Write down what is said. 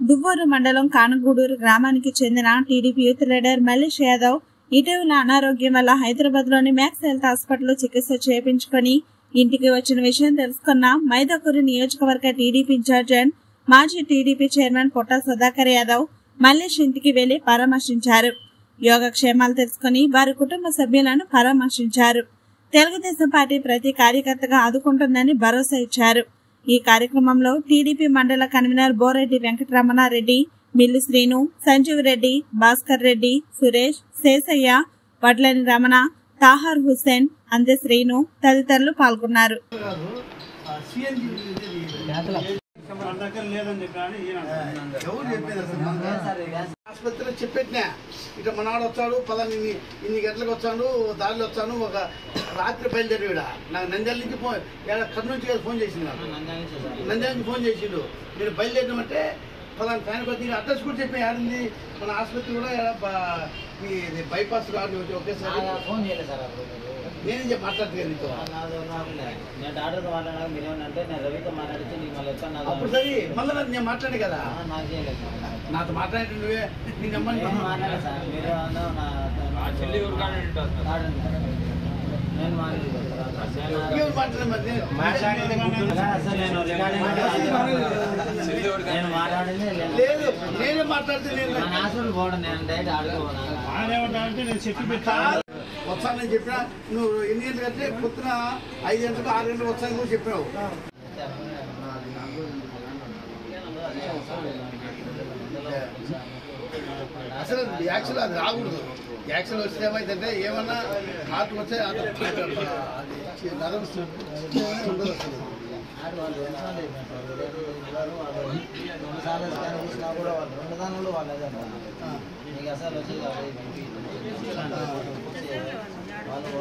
దువ్వూరు మండలం కానగూడూరు గ్రామానికి చెందిన TDP youth leader Mallesh Yadav ఇటీవల అనారోగ్యం వల్ల హైదరాబాద్ లోని మ్యాక్స్ హెల్త్ హాస్పిటల్లో చికిత్స చేయించుకొని ఇంటికి వచ్చిన విషయం తెలుసుకున్న మైదకూరు నియోజకవర్గ టీడీపీ ఇన్ఛార్జ్ అండ్ మాజీ టీడీపీ చైర్మన్ పొట్ట సుధాకర్ యాదవ్ మల్లేష్ ఇంటికి వెళ్లి పరామర్శించారు యోగక్షేమాలు తెలుసుకుని వారి కుటుంబ సభ్యులను పరామర్శించారు తెలుగుదేశం పార్టీ ప్రతి కార్యకర్తగా ఆదుకుంటుందని భరోసా ఇచ్చారు ఈ కార్యక్రమంలో టీడీపీ మండల కన్వీనర్ బోరెడ్డి వెంకటరమణారెడ్డి మిల్లు శ్రీను సంజీవ్ రెడ్డి భాస్కర్ రెడ్డి సురేష్ శేషయ్య వడ్లని రమణ తాహార్ హుస్సేన్ అందే శ్రీను తదితరులు పాల్గొన్నారు మన దగ్గర లేదని చెప్పాను ఈయన అంటున్నాడు. ఎవరు చెప్పేది అసలు మనకు? ఆసుపత్రిలో చెప్పెట్టినా ఇట్లా మనాడు వచ్చాడు పలాని ఇన్ని ఇన్ని గంటలకు వచ్చాను దారిలో వచ్చాను ఒక రాత్రి బయలుదేరి ఈడ. నాకు నంద్యాల నుంచి ఫోన్ ఈడ కర్నూలు నుంచి కదా ఫోన్ చేసింది నాకు నంద్యాల నుంచి ఫోన్ చేసిండు మీరు బయలుదేరినామంటే పలాని ఫ్యాన్ కొద్ది అడ్రస్ కూడా చెప్పి ఆడింది మన ఆసుపత్రి కూడా ఈడ బ- మీ ఇది బైపాస్ కాదు ఒకేసారి ఫోన్ చేయలేదు సార్ అప్పుడు మీరు. నేనేం చెప్పి మాట్లాడుతున్నాను నీతో ఆ, నాదో నాకులే. నేను డాక్టర్తో మాట్లాడినాక మీరేమనంటే నేను రవితో మాట్లాడితే నీకు మళ్ళీ ఎత్తాను నాదో అప్పుడు సరే మళ్ళీ నేను మాట్లాడే కదా ఆ, నాకు చేయలేదు సార్. నాతో మాట్లాడే నువ్వే నేను నేను నమ్మని మాట్లాడలేదు సార్ మీరు అన్నా నా కాదండి. నేను మాట్లాడలేదు సార్. ఇంకేం మాట్లాడే మరి నేను- అలా సార్ నేను రికార్డింగ్ నేను మాట్లాడింది లేదు. లేదు నేనే మాట్లాడితే నేను నా హాస్పిటల్ పోవడం నేను డైరెక్ట్ ఆడుకోవాలి ఆయన ఏమంటాడంటే నేను చెప్పి పెట్టా వస్తానని చెప్పినా నువ్వు ఎన్ని గంటలంటే పొద్దున ఐదు గంటలకు ఆరు గంటలకు వస్తానని కూడా చెప్పినావు అసలు యాక్చువల్ అది రాకూడదు యాక్చువల్ వస్తే ఏమైందంటే ఏమన్నా హార్ట్ వస్తే అది నరం ఉండదు అసలు ఆడు వాళ్ళు రెండు సార్లు అయిపోయారు సార్. రేపు ఉన్నారు, వాళ్ళు రెండు సార్లు స్కాన్ చేసినా కూడా వాళ్ళు రెండు దానిలో వాళ్ళు అదే అన్నారు. ఆ. నీకు అసలు వచ్చి వాళ్ళు వాళ్ళు